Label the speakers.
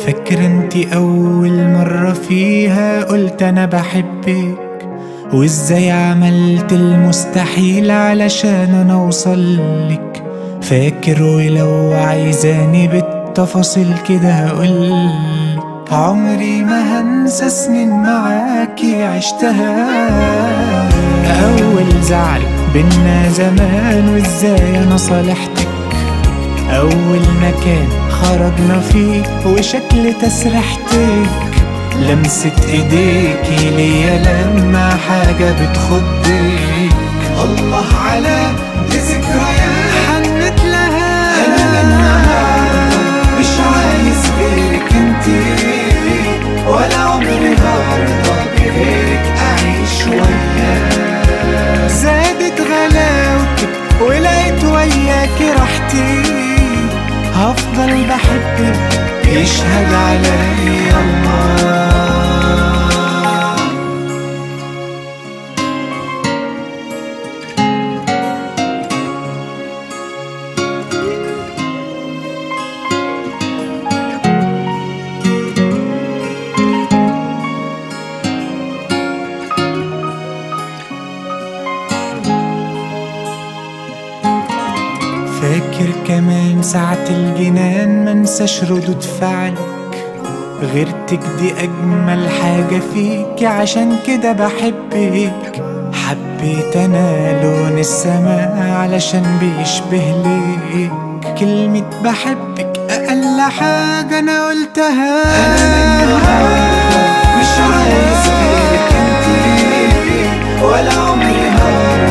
Speaker 1: فاكرة انتي أول مرة فيها قلت أنا بحبك وازاي عملت المستحيل علشان أنا أوصلك فاكر ولو عايزاني بالتفاصيل كده هقولك عمري ما هنسى سنين معاكي عشتها أول زعل بينا زمان وازاي أنا صالحتك أول مكان خرجنا فيه وشكل تسريحتك لمسة ايديكي ليا لما حاجة بتخضك الله على دي ذكريات حنت لها أنا من النهاردة مش عايز غيرك انتي ولا عمري هرضى بغيرك أعيش وياك زادت غلاوتك ولقيت وياكي راحتي هفضل بحبك يشهد علي الله فاكر كمان ساعة الجنان منساش ردود فعلك غيرتك دي أجمل حاجة فيك عشان كده بحبك حبيت أنا لون السماء علشان بيشبه ليك كلمة بحبك أقل حاجة أنا قلتها أنا مش عايز غيرك انتي ولا عمري هرضى